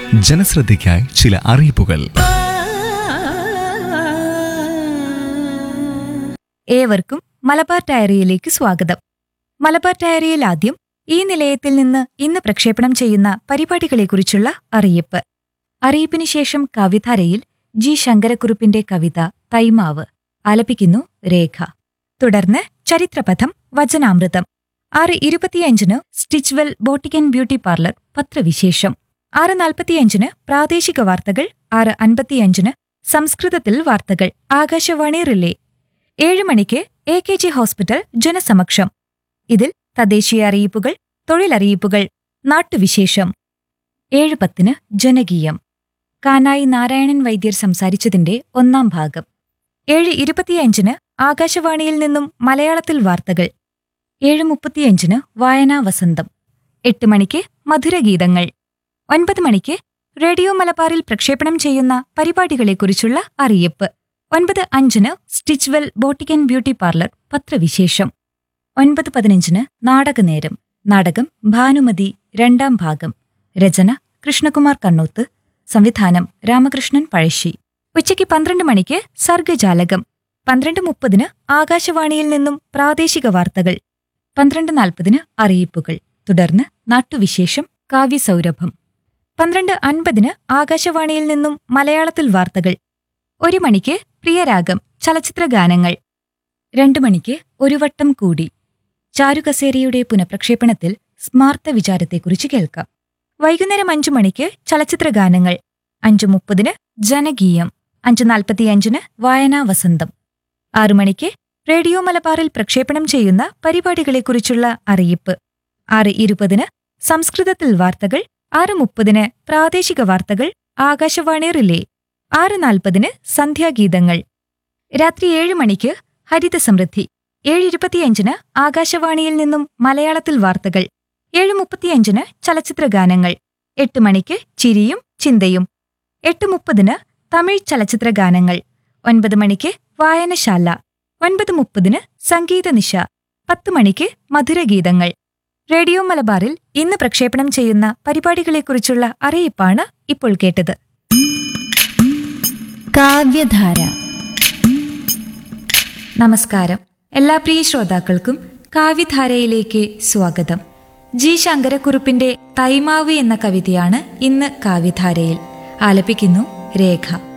ജനശ്രദ്ധയ്ക്കായി ചില അറിയിപ്പുകൾ ഏവർക്കും മലബാർ ഡയറിയിലേക്ക് സ്വാഗതം മലബാർ ഡയറിയിൽ ആദ്യം ഈ നിലയത്തിൽ നിന്ന് ഇന്ന് പ്രക്ഷേപണം ചെയ്യുന്ന പരിപാടികളെക്കുറിച്ചുള്ള അറിയിപ്പ് അറിയിപ്പിന് ശേഷം കവിധാരയിൽ ജി ശങ്കരക്കുറുപ്പിന്റെ കവിത തൈമാവ് ആലപിക്കുന്നു രേഖ തുടർന്ന് ചരിത്രപഥം വചനാമൃതം ആറ് ഇരുപത്തിയഞ്ചിന് Stitchwell boutique and beauty parlour പത്രവിശേഷം ആറ് നാൽപ്പത്തിയഞ്ചിന് പ്രാദേശിക വാർത്തകൾ ആറ് അൻപത്തിയഞ്ചിന് സംസ്കൃതത്തിൽ വാർത്തകൾ ആകാശവാണി റിലേ ഏഴ് മണിക്ക് എ കെ ജി ഹോസ്പിറ്റൽ ജനസമക്ഷം ഇതിൽ തദ്ദേശീയ അറിയിപ്പുകൾ തൊഴിലറിയിപ്പുകൾ നാട്ടുവിശേഷം ഏഴ് പത്തിന് ജനകീയം കാനായി നാരായണൻ വൈദ്യർ സംസാരിച്ചതിന്റെ ഒന്നാം ഭാഗം ഏഴ് ഇരുപത്തിയഞ്ചിന് ആകാശവാണിയിൽ നിന്നും മലയാളത്തിൽ വാർത്തകൾ ഏഴ് മുപ്പത്തിയഞ്ചിന് വായനാ വസന്തം എട്ട് മണിക്ക് മധുരഗീതങ്ങൾ ഒൻപത് മണിക്ക് റേഡിയോ മലബാറിൽ പ്രക്ഷേപണം ചെയ്യുന്ന പരിപാടികളെക്കുറിച്ചുള്ള അറിയിപ്പ് ഒൻപത് അഞ്ചിന് Stitchwell boutique and beauty parlour പത്രവിശേഷം ഒൻപത് പതിനഞ്ചിന് നാടകനേരം നാടകം ഭാനുമതി രണ്ടാം ഭാഗം രചന കൃഷ്ണകുമാർ കണ്ണൂത്ത് സംവിധാനം രാമകൃഷ്ണൻ പഴശ്ശി ഉച്ചയ്ക്ക് പന്ത്രണ്ട് മണിക്ക് സർഗജാലകം പന്ത്രണ്ട് മുപ്പതിന് ആകാശവാണിയിൽ നിന്നും പ്രാദേശിക വാർത്തകൾ പന്ത്രണ്ട് നാൽപ്പതിന് അറിയിപ്പുകൾ തുടർന്ന് നാട്ടുവിശേഷം കാവ്യസൗരഭം പന്ത്രണ്ട് അൻപതിന് ആകാശവാണിയിൽ നിന്നും മലയാളത്തിൽ വാർത്തകൾ ഒരു മണിക്ക് പ്രിയരാഗം ചലച്ചിത്ര ഗാനങ്ങൾ രണ്ടു മണിക്ക് ഒരു വട്ടം കൂടി ചാരുകസേരയുടെ പുനഃപ്രക്ഷേപണത്തിൽ സ്മാർത്ത വിചാരത്തെക്കുറിച്ച് കേൾക്കാം വൈകുന്നേരം അഞ്ചു മണിക്ക് ചലച്ചിത്ര ഗാനങ്ങൾ അഞ്ചു മുപ്പതിന് ജനകീയം അഞ്ചു നാൽപ്പത്തിയഞ്ചിന് വായനാ വസന്തം ആറു മണിക്ക് റേഡിയോ മലബാറിൽ പ്രക്ഷേപണം ചെയ്യുന്ന പരിപാടികളെക്കുറിച്ചുള്ള അറിയിപ്പ് ആറ് ഇരുപതിന് സംസ്കൃതത്തിൽ വാർത്തകൾ ആറ് മുപ്പതിന് പ്രാദേശിക വാർത്തകൾ ആകാശവാണി റിലേ ആറ് നാൽപ്പതിന് സന്ധ്യാഗീതങ്ങൾ രാത്രി ഏഴ് മണിക്ക് ഹരിത സമൃദ്ധി ഏഴ് ഇരുപത്തിയഞ്ചിന് ആകാശവാണിയിൽ നിന്നും മലയാളത്തിൽ വാർത്തകൾ ഏഴ് മുപ്പത്തിയഞ്ചിന് ചലച്ചിത്ര ഗാനങ്ങൾ എട്ട് മണിക്ക് ചിരിയും ചിന്തയും എട്ട് മുപ്പതിന് തമിഴ് ചലച്ചിത്ര ഗാനങ്ങൾ ഒൻപത് മണിക്ക് വായനശാല ഒൻപത് മുപ്പതിന് സംഗീത നിശ പത്ത് മണിക്ക് മധുരഗീതങ്ങൾ റേഡിയോ മലബാറിൽ ഇന്ന് പ്രക്ഷേപണം ചെയ്യുന്ന പരിപാടികളെക്കുറിച്ചുള്ള അറിയിപ്പാണ് ഇപ്പോൾ കേട്ടത് കാവ്യധാര നമസ്കാരം എല്ലാ പ്രിയ ശ്രോതാക്കൾക്കും കാവ്യധാരയിലേക്ക് സ്വാഗതം ജി ശങ്കരക്കുറുപ്പിന്റെ തൈമാവ് എന്ന കവിതയാണ് ഇന്ന് കാവ്യധാരയിൽ ആലപിക്കുന്നു രേഖ